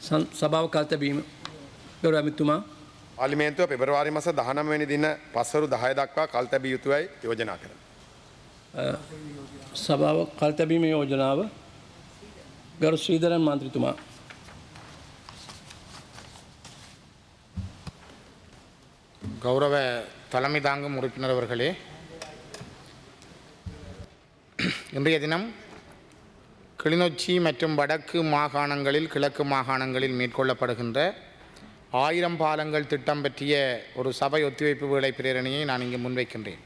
සන්- සභාව කල් තැබීම ගරු ඇමිතුමා පාලිමේන්තුව පෙබරවාරි මස දහනමවැනි දින පස්වරු දහය දක්වා කල් තැබිය යුතුවයි යෝජනා කරන. සභාව කල් තැබීම යෝජනාව ගරු ශ්‍රීධරන් මන්ත්‍රතුමා கௌரவ தலைமை தாங்கும் உறுப்பினர் அவர்களே இன்றைய தினம் கிளிநொச்சி மற்றும் வடக்கு மாகாணங்களில் கிழக்கு மாகாணங்களில் மேற்கொள்ளப்படுகின்ற ஆயிரம் பாலங்கள் திட்டம் பற்றிய ஒரு சபை ஒத்திவைப்பு வேலை பிரேரணையை நான் இங்கு முன்வைக்கின்றேன்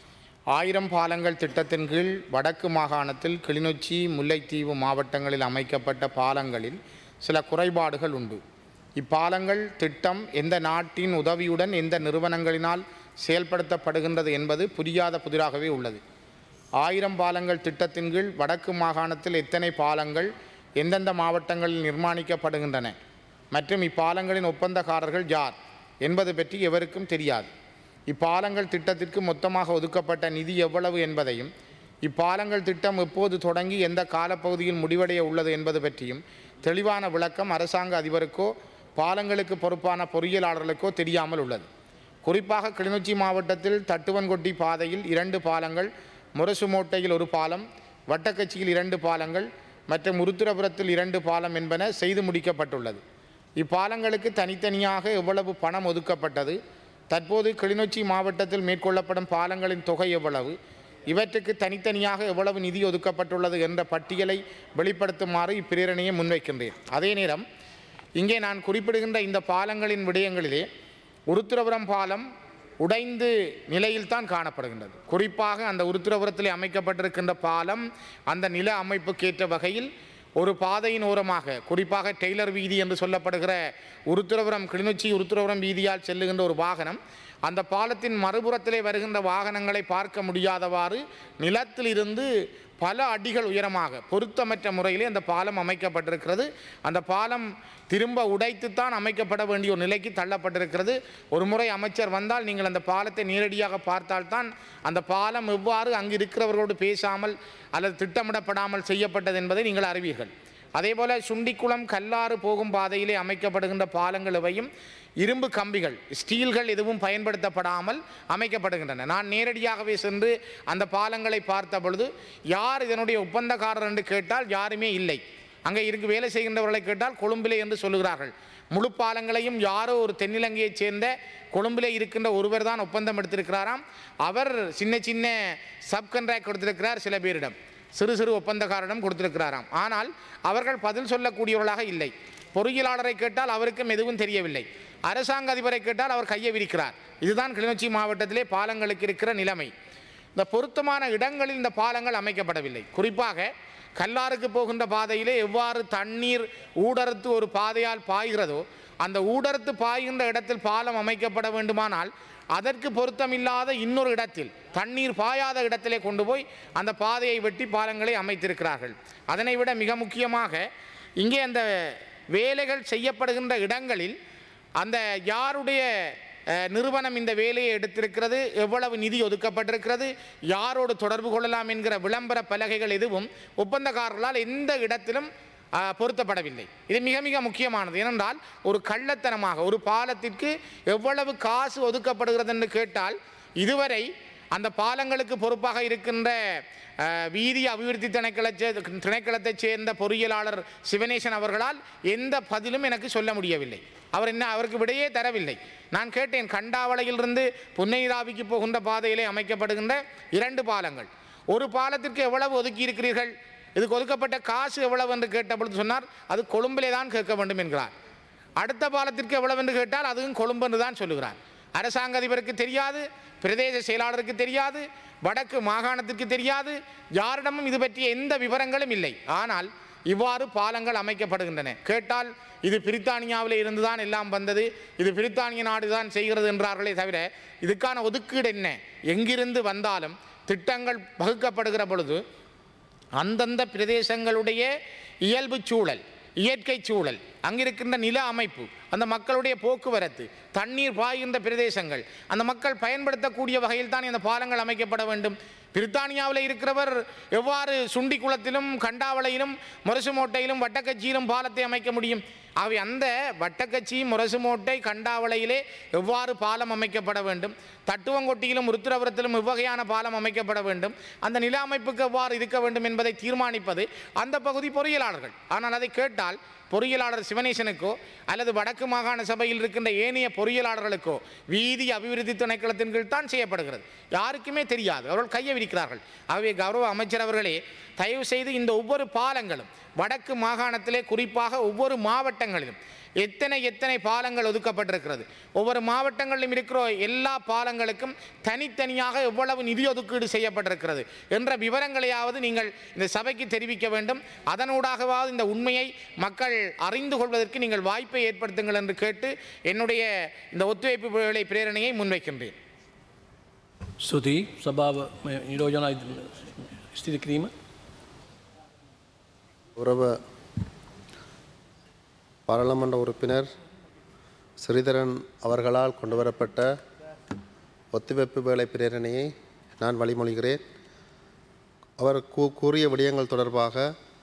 ஆயிரம் பாலங்கள் திட்டத்தின் கீழ் வடக்கு மாகாணத்தில் கிளிநொச்சி முல்லைத்தீவு மாவட்டங்களில் அமைக்கப்பட்ட பாலங்களில் சில குறைபாடுகள் உண்டு இப்பாலங்கள் திட்டம் எந்த நாட்டின் உதவியுடன் எந்த நிறுவனங்களினால் செயல்படுத்தப்படுகின்றது என்பது புரியாத புதிராகவே உள்ளது ஆயிரம் பாலங்கள் திட்டத்தின் கீழ் வடக்கு மாகாணத்தில் எத்தனை பாலங்கள் எந்தெந்த மாவட்டங்களில் நிர்மாணிக்கப்படுகின்றன மற்றும் இப்பாலங்களின் ஒப்பந்தக்காரர்கள் யார் என்பது பற்றி எவருக்கும் தெரியாது இப்பாலங்கள் திட்டத்திற்கு மொத்தமாக ஒதுக்கப்பட்ட நிதி எவ்வளவு என்பதையும் இப்பாலங்கள் திட்டம் எப்போது தொடங்கி எந்த காலப்பகுதியில் முடிவடைய உள்ளது என்பது பற்றியும் தெளிவான விளக்கம் அரசாங்க அதிபருக்கோ பாலங்களுக்கு பொறுப்பான பொறியியலாளர்களுக்கோ தெரியாமல் உள்ளது குறிப்பாக கிளிநொச்சி மாவட்டத்தில் தட்டுவன்கொட்டி பாதையில் இரண்டு பாலங்கள் முரசுமோட்டையில் ஒரு பாலம் வட்டக்கச்சியில் இரண்டு பாலங்கள் மற்றும் உருத்திரபுரத்தில் இரண்டு பாலம் என்பன செய்து முடிக்கப்பட்டுள்ளது இப்பாலங்களுக்கு தனித்தனியாக எவ்வளவு பணம் ஒதுக்கப்பட்டது தற்போது கிளிநொச்சி மாவட்டத்தில் மேற்கொள்ளப்படும் பாலங்களின் தொகை எவ்வளவு இவற்றுக்கு தனித்தனியாக எவ்வளவு நிதி ஒதுக்கப்பட்டுள்ளது என்ற பட்டியலை வெளிப்படுத்துமாறு இப்பிரேரணையை முன்வைக்கின்றேன் அதே நேரம் இங்கே நான் குறிப்பிடுகின்ற இந்த பாலங்களின் விடயங்களிலே உருத்திரபுரம் பாலம் உடைந்து நிலையில்தான் காணப்படுகின்றது குறிப்பாக அந்த உருத்திரபுரத்தில் அமைக்கப்பட்டிருக்கின்ற பாலம் அந்த நில அமைப்புக்கேற்ற வகையில் ஒரு பாதையின் ஓரமாக குறிப்பாக டெய்லர் வீதி என்று சொல்லப்படுகிற உருத்திரபுரம் கிளிநொச்சி உருத்திரபுரம் வீதியால் செல்லுகின்ற ஒரு வாகனம் அந்த பாலத்தின் மறுபுறத்திலே வருகின்ற வாகனங்களை பார்க்க முடியாதவாறு நிலத்திலிருந்து பல அடிகள் உயரமாக பொருத்தமற்ற முறையிலே அந்த பாலம் அமைக்கப்பட்டிருக்கிறது அந்த பாலம் திரும்ப உடைத்துத்தான் அமைக்கப்பட வேண்டிய ஒரு நிலைக்கு தள்ளப்பட்டிருக்கிறது ஒரு முறை அமைச்சர் வந்தால் நீங்கள் அந்த பாலத்தை நேரடியாக பார்த்தால்தான் அந்த பாலம் எவ்வாறு அங்கு இருக்கிறவர்களோடு பேசாமல் அல்லது திட்டமிடப்படாமல் செய்யப்பட்டது என்பதை நீங்கள் அறிவீர்கள் அதேபோல சுண்டிக்குளம் கல்லாறு போகும் பாதையிலே அமைக்கப்படுகின்ற பாலங்கள் இவையும் இரும்பு கம்பிகள் ஸ்டீல்கள் எதுவும் பயன்படுத்தப்படாமல் அமைக்கப்படுகின்றன நான் நேரடியாகவே சென்று அந்த பாலங்களை பார்த்த பொழுது யார் இதனுடைய ஒப்பந்தக்காரர் என்று கேட்டால் யாருமே இல்லை அங்கே இருக்கு வேலை செய்கின்றவர்களை கேட்டால் கொழும்பிலே என்று சொல்லுகிறார்கள் முழு பாலங்களையும் யாரோ ஒரு தென்னிலங்கையைச் சேர்ந்த கொழும்பிலே இருக்கின்ற ஒருவர் தான் ஒப்பந்தம் எடுத்திருக்கிறாராம் அவர் சின்ன சின்ன சப் கண்ட்ராக்ட் கொடுத்திருக்கிறார் சில பேரிடம் சிறு சிறு ஒப்பந்தக்காரரிடம் கொடுத்திருக்கிறாராம் ஆனால் அவர்கள் பதில் சொல்லக்கூடியவர்களாக இல்லை பொறியியலாளரை கேட்டால் அவருக்கும் எதுவும் தெரியவில்லை அரசாங்க அதிபரை கேட்டால் அவர் கையை விரிக்கிறார் இதுதான் கிளிநொச்சி மாவட்டத்திலே பாலங்களுக்கு இருக்கிற நிலைமை இந்த பொருத்தமான இடங்களில் இந்த பாலங்கள் அமைக்கப்படவில்லை குறிப்பாக கல்லாருக்கு போகின்ற பாதையிலே எவ்வாறு தண்ணீர் ஊடறுத்து ஒரு பாதையால் பாய்கிறதோ அந்த ஊடறுத்து பாய்கின்ற இடத்தில் பாலம் அமைக்கப்பட வேண்டுமானால் அதற்கு பொருத்தமில்லாத இன்னொரு இடத்தில் தண்ணீர் பாயாத இடத்திலே கொண்டு போய் அந்த பாதையை வெட்டி பாலங்களை அமைத்திருக்கிறார்கள் அதனை விட மிக முக்கியமாக இங்கே அந்த வேலைகள் செய்யப்படுகின்ற இடங்களில் அந்த யாருடைய அஹ், நிறுவனம் இந்த வேலையை எடுத்திருக்கிறது எவ்வளவு நிதி ஒதுக்கப்பட்டிருக்கிறது யாரோடு தொடர்பு கொள்ளலாம் என்கிற விளம்பர பலகைகள் எதுவும் ஒப்பந்தக்காரர்களால் எந்த இடத்திலும் அஹ், பொருத்தப்படவில்லை இது மிக மிக முக்கியமானது ஏனென்றால் ஒரு கள்ளத்தனமாக ஒரு பாலத்திற்கு எவ்வளவு காசு ஒதுக்கப்படுகிறது என்று கேட்டால் இதுவரை அந்த பாலங்களுக்கு பொறுப்பாக இருக்கின்ற அஹ், வீதி அபிவிருத்தி திணைக்கள திணைக்களத்தைச் சேர்ந்த பொறியியலாளர் சிவனேசன் அவர்களால் எந்த பதிலும் எனக்கு சொல்ல முடியவில்லை அவர் என்ன அவருக்கு விடையே தரவில்லை நான் கேட்டேன் கண்டாவளையிலிருந்து புன்னைராவிக்கு போகின்ற பாதையிலே அமைக்கப்படுகின்ற இரண்டு பாலங்கள் ஒரு பாலத்திற்கு எவ்வளவு ஒதுக்கி இருக்கிறீர்கள் இதுக்கு ஒதுக்கப்பட்ட காசு எவ்வளவு என்று கேட்டபொழுது சொன்னார் அது கொழும்பிலே தான் கேட்க வேண்டும் என்கிறார் அடுத்த பாலத்திற்கு எவ்வளவு என்று கேட்டால் அதுவும் கொழும்பு என்று தான் சொல்லுகிறார் அரசாங்க அதிபருக்கு தெரியாது பிரதேச செயலாளருக்கு தெரியாது வடக்கு மாகாணத்திற்கு தெரியாது யாரிடமும் இது பற்றிய எந்த விவரங்களும் இல்லை ஆனால் இவ்வாறு பாலங்கள் அமைக்கப்படுகின்றன கேட்டால் இது பிரித்தானியாவில் இருந்துதான் எல்லாம் வந்தது இது பிரித்தானிய நாடு தான் செய்கிறது என்றார்களே தவிர இதுக்கான ஒதுக்கீடு என்ன எங்கிருந்து வந்தாலும் திட்டங்கள் வகுக்கப்படுகிற பொழுது அந்தந்த பிரதேசங்களுடைய இயல்பு சூழல் இயற்கை சூழல் அங்கிருக்கின்ற நில அமைப்பு அந்த மக்களுடைய போக்குவரத்து தண்ணீர் பாய்கின்ற பிரதேசங்கள் அந்த மக்கள் பயன்படுத்தக்கூடிய வகையில் தான் இந்த பாலங்கள் அமைக்கப்பட வேண்டும் பிரித்தானியாவில் இருக்கிறவர் எவ்வாறு சுண்டிக்குளத்திலும் கண்டாவளையிலும் முரசுமோட்டையிலும் வட்டக்கச்சியிலும் பாலத்தை அமைக்க முடியும் ஆகவே அந்த வட்டக்கச்சி முரசுமோட்டை கண்டாவளையிலே எவ்வாறு பாலம் அமைக்கப்பட வேண்டும் தட்டுவங்கொட்டியிலும் உருத்திரபுரத்திலும் இவ்வகையான பாலம் அமைக்கப்பட வேண்டும் அந்த நில அமைப்புக்கு எவ்வாறு இருக்க வேண்டும் என்பதை தீர்மானிப்பது அந்த பகுதி பொறியியலாளர்கள் ஆனால் அதை கேட்டால் பொறியியலாளர் சிவனேசனுக்கோ அல்லது வடக்கு மாகாண சபையில் இருக்கின்ற ஏனைய பொறியியலாளர்களுக்கோ வீதி அபிவிருத்தி திணைக்களத்தின் கீழ் தான் செய்யப்படுகிறது யாருக்குமே தெரியாது அவர்கள் கையை விரிக்கிறார்கள் ஆகவே கௌரவ அமைச்சர் அவர்களே தயவு செய்து இந்த ஒவ்வொரு பாலங்களும் வடக்கு மாகாணத்திலே குறிப்பாக ஒவ்வொரு மாவட்டங்களிலும் எத்தனை எத்தனை பாலங்கள் ஒதுக்கப்பட்டிருக்கிறது ஒவ்வொரு மாவட்டங்களிலும் இருக்கிற எல்லா பாலங்களுக்கும் தனித்தனியாக எவ்வளவு நிதி ஒதுக்கீடு செய்யப்பட்டிருக்கிறது என்ற விவரங்களையாவது நீங்கள் இந்த சபைக்கு தெரிவிக்க வேண்டும் அதனூடாகவாவது இந்த உண்மையை மக்கள் அறிந்து கொள்வதற்கு நீங்கள் வாய்ப்பை ஏற்படுத்துங்கள் என்று கேட்டு என்னுடைய இந்த ஒத்துழைப்பு வேலை பிரேரணையை முன்வைக்கின்றேன் ස්තුතියි සභාව මේ නිරෝජන ස්ථිති කිරීම உறவ பாராளுமன்ற உறுப்பினர் ஸ்ரீதரன் அவர்களால் கொண்டுவரப்பட்ட ஒத்திவைப்பு வேலை பிரேரணையை நான் வழிமொழிகிறேன் அவர் கூ கூறிய விடயங்கள் தொடர்பாக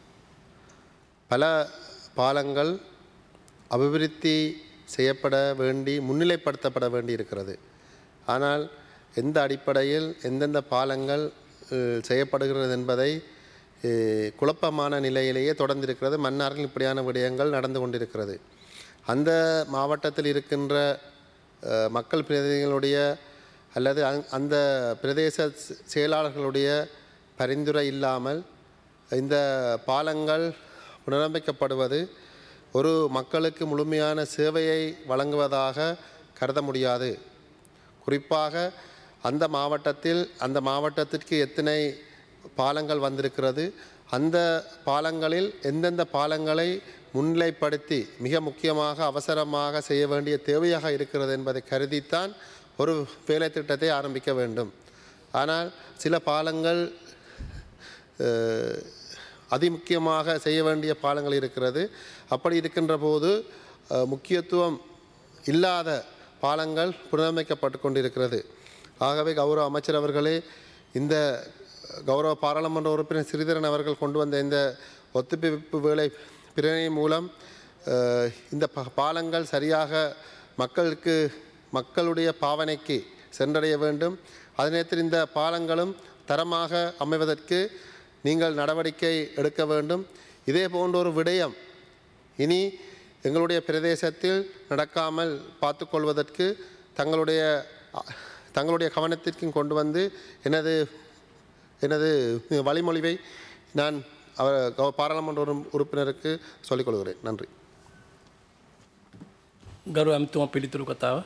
பல பாலங்கள் அபிவிருத்தி செய்யப்பட வேண்டி முன்னிலைப்படுத்தப்பட வேண்டி இருக்கிறது ஆனால் எந்த அடிப்படையில் எந்தெந்த பாலங்கள் அஹ், செய்யப்படுகிறது என்பதை அஹ், குழப்பமான நிலையிலேயே தொடர்ந்திருக்கிறது மன்னாரில் இப்படியான விடயங்கள் நடந்து கொண்டிருக்கிறது அந்த மாவட்டத்தில் இருக்கின்ற அஹ், மக்கள் பிரதிநிதிகளுடைய அல்லது அங்- அந்த பிரதேச செ- செயலாளர்களுடைய பரிந்துரை இல்லாமல் இந்த பாலங்கள் புனரமைக்கப்படுவது ஒரு மக்களுக்கு முழுமையான சேவையை வழங்குவதாக கருத முடியாது குறிப்பாக அந்த மாவட்டத்தில் அந்த மாவட்டத்திற்கு எத்தனை பாலங்கள் வந்திருக்கிறது அந்த பாலங்களில் எந்தெந்த பாலங்களை முன்னிலைப்படுத்தி மிக முக்கியமாக அவசரமாக செய்ய வேண்டிய தேவையாக இருக்கிறது என்பதை கருதித்தான் ஒரு வேலை திட்டத்தை ஆரம்பிக்க வேண்டும் ஆனால் சில பாலங்கள் அஹ், அதிமுக்கியமாக செய்ய வேண்டிய பாலங்கள் இருக்கிறது அப்படி இருக்கின்ற போது அஹ், முக்கியத்துவம் இல்லாத பாலங்கள் புனரமைக்கப்பட்டு கொண்டிருக்கிறது ஆகவே கௌரவ அமைச்சர் அவர்களே இந்த கௌரவ பாராளுமன்ற உறுப்பினர் ஸ்ரீதரன் அவர்கள் கொண்டு வந்த இந்த ஒத்துழைப்பு வேலை பிரணை மூலம் அஹ், இந்த ப- பாலங்கள் சரியாக மக்களுக்கு மக்களுடைய பாவனைக்கு சென்றடைய வேண்டும் அதே நேரத்தில் இந்த பாலங்களும் தரமாக அமைவதற்கு நீங்கள் நடவடிக்கை எடுக்க வேண்டும் இதே போன்ற ஒரு விடயம் இனி எங்களுடைய பிரதேசத்தில் நடக்காமல் பார்த்துக்கொள்வதற்கு தங்களுடைய அ- தங்களுடைய கவனத்திற்கும் கொண்டு வந்து எனது எனது வழிமொழிவை நான் அவர் கௌ- பாராளுமன்ற உறு- உறுப்பினருக்கு சொல்லிக்கொள்கிறேன் நன்றி ගරු ඇමතුම පිළිතුරු කතාව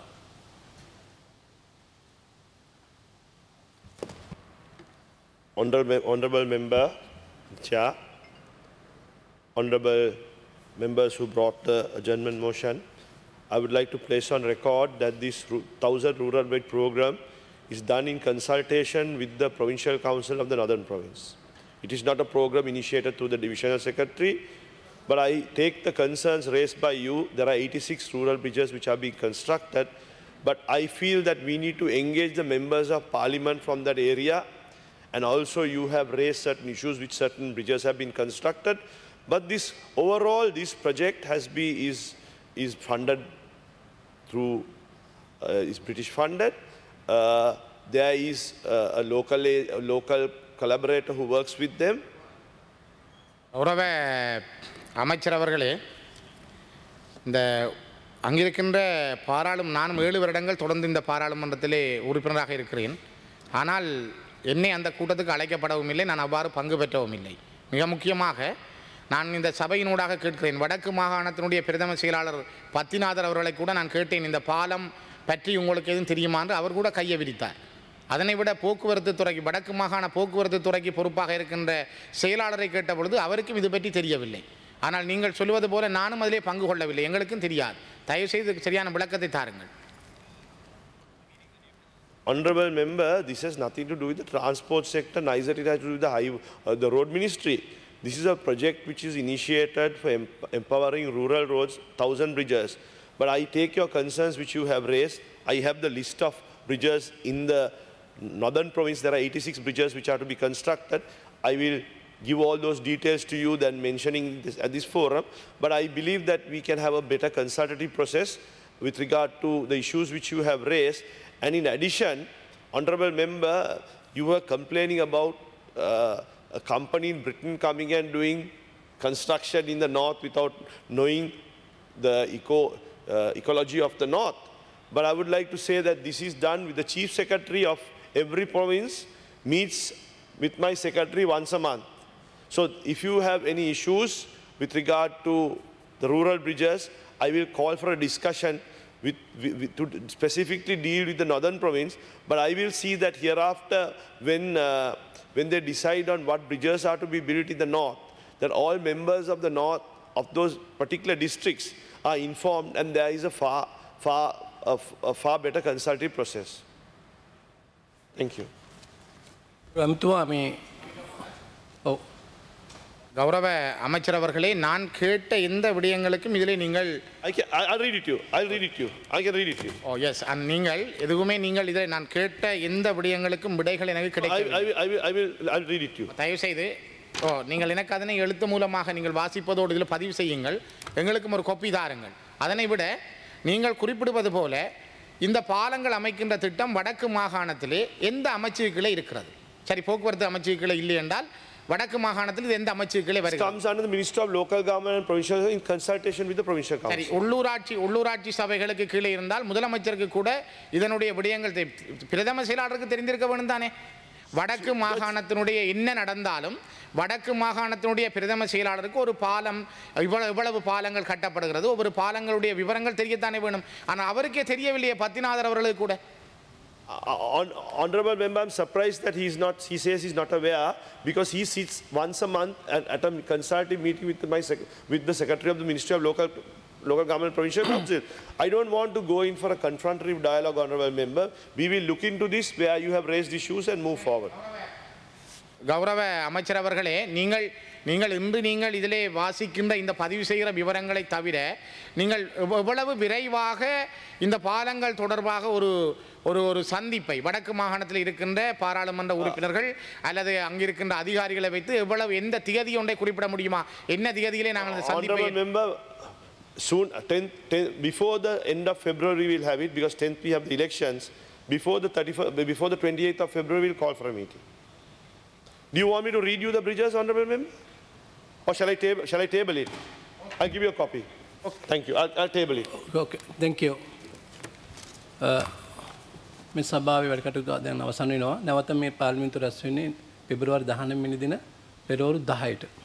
Honorable, honorable member, chair, honorable members who brought the adjournment motion, I would like to place on record that this ru- 1000 rural bed program is done in consultation with the provincial council of the northern province. It is not a program initiated through the divisional secretary, but I take the concerns raised by you. There are 86 rural bridges which are being constructed, but I feel that we need to engage the members of parliament from that area and also you have raised certain issues which certain bridges have been constructed. But this overall, this project has been is is funded through uh, is British funded. Uh, there is uh, a local a local collaborator who works with them. உறவ அமைச்சர் அவர்களே இந்த அங்கிருக்கின்ற பாராளும் நானும் ஏழு வருடங்கள் தொடர்ந்து இந்த பாராளுமன்றத்திலே உறுப்பினராக இருக்கிறேன் ஆனால் என்னை அந்த கூட்டத்துக்கு அழைக்கப்படவும் இல்லை நான் அவ்வாறு பங்கு பெற்றவும் இல்லை மிக முக்கியமாக நான் இந்த சபையினூடாக கேட்கிறேன் வடக்கு மாகாணத்தினுடைய பிரதம செயலாளர் பத்திநாதர் அவர்களை கூட நான் கேட்டேன் இந்த பாலம் பற்றி உங்களுக்கு எதுவும் தெரியுமா என்று அவர் கூட கையை விரித்தார் அதனை விட போக்குவரத்து துறைக்கு வடக்கு மாகாண போக்குவரத்து துறைக்கு பொறுப்பாக இருக்கின்ற செயலாளரை கேட்ட பொழுது அவருக்கும் இது பற்றி தெரியவில்லை ஆனால் நீங்கள் சொல்லுவது போல நானும் அதிலே பங்கு கொள்ளவில்லை எங்களுக்கும் தெரியாது தயவுசெய்து இதுக்கு சரியான விளக்கத்தை தாருங்கள் Honorable member, this has nothing to do with the transport sector, neither it has to do with the, high, uh, the road ministry. This is a project which is initiated for em- empowering rural roads, thousand bridges. But I take your concerns which you have raised. I have the list of bridges in the northern province. There are 86 bridges which are to be constructed. I will give all those details to you than mentioning this at this forum. But I believe that we can have a better consultative process with regard to the issues which you have raised. And in addition, Honorable Member, you were complaining about uh, a company in Britain coming and doing construction in the north without knowing the eco, uh, ecology of the north. But I would like to say that this is done with the chief secretary of every province meets with my secretary once a month. So if you have any issues with regard to the rural bridges, I will call for a discussion with, with, with- to specifically deal with the northern province. But I will see that hereafter, when, uh, when they decide on what bridges are to be built in the north, that all members of the north of those particular districts are informed and there is a far, far, a, a far better consultative process. Thank you. ඇමතුමා මේ ඔව් கௌரவ அமைச்சர் அவர்களே நான் கேட்ட எந்த விடயங்களுக்கும் இதிலே நீங்கள் I can, I, I'll read it to you. I'll read it to you. I can read it to you. Oh yes நீங்கள் எதுவுமே நீங்கள் இதில் நான் கேட்ட எந்த விடயங்களுக்கும் விடைகள் எனக்கு I, கிடைக்கவில்லை I, will, I, will, I will, I'll read it to you. தயவு செய்து ஓ நீங்கள் எனக்கு அதனை எழுத்து மூலமாக நீங்கள் வாசிப்பதோடு இதில் பதிவு செய்யுங்கள் எங்களுக்கும் ஒரு கொப்பி தாருங்கள் அதனை விட நீங்கள் குறிப்பிடுவது போல இந்த பாலங்கள் அமைக்கின்ற திட்டம் வடக்கு மாகாணத்திலே எந்த அமைச்சுகளே இருக்கிறது சரி போக்குவரத்து அமைச்சுகளே இல்லை என்றால் வடக்கு மாகாணத்தில் இது எந்த அமைச்சுகளே It வருகிறது comes under the Minister of Local Government and Provincial in consultation with the Provincial சரி Council. உள்ளூராட்சி உள்ளூராட்சி சபைகளுக்கு கீழே இருந்தால் முதலமைச்சருக்கு கூட இதனுடைய விடயங்கள் தெ- பிரதம செயலாளருக்கு தெரிந்திருக்க வேண்டும் தானே வடக்கு மாகாணத்தினுடைய என்ன நடந்தாலும் வடக்கு மாகாணத்தினுடைய பிரதம செயலாளருக்கு ஒரு பாலம் இவ்வளவு இவ்வளவு பாலங்கள் கட்டப்படுகிறது ஒவ்வொரு பாலங்களுடைய விவரங்கள் தெரியத்தானே வேணும் ஆனால் அவருக்கே தெரியவில்லையே பத்திநாதர் அவர்களுக்கு கூட Uh, hon- Honorable Member, I'm surprised that he's not, he says he's not aware because he sits once a month at, at a consultative meeting with my, sec- with the Secretary of the Ministry of Local, Local Government and Provincial Council. I don't want to go in for a confrontative dialogue, Honorable Member. We will look into this where you have raised issues and move forward. கௌரவ அமைச்சர் அவர்களே நீங்கள் நீங்கள் இன்று நீங்கள் இதிலே வாசிக்கின்ற இந்த பதிவு செய்கிற விவரங்களை தவிர நீங்கள் எவ்வ- எவ்வளவு விரைவாக இந்த பாலங்கள் தொடர்பாக ஒரு ஒரு ஒரு சந்திப்பை வடக்கு மாகாணத்தில் இருக்கின்ற பாராளுமன்ற உறுப்பினர்கள் அல்லது அங்கிருக்கின்ற அதிகாரிகளை வைத்து எவ்வளவு எந்த திகதி ஒன்றை குறிப்பிட முடியுமா என்ன திகதியிலே நாங்கள் இந்த சந்திப்பை Honorable Member, soon, uh, 10th, 10th, before the end of February we'll have it because 10th we have the elections. Before the 31st, before the 28th of February we'll call for a meeting. Do you want me to read you the bridges, Honorable Member? Or shall I table, shall I table it? I'll give you a copy. Thank you, I'll, I'll table it. ඕකේ දෙංකෝ මේ සභාව වැඩකටු දැන් අවසන් වෙනවා නැවත මේ පාර්ලිමින්තු රැස් වෙන්නේ පෙබරවාරි 19 වෙනි දින පෙරවරු 10ට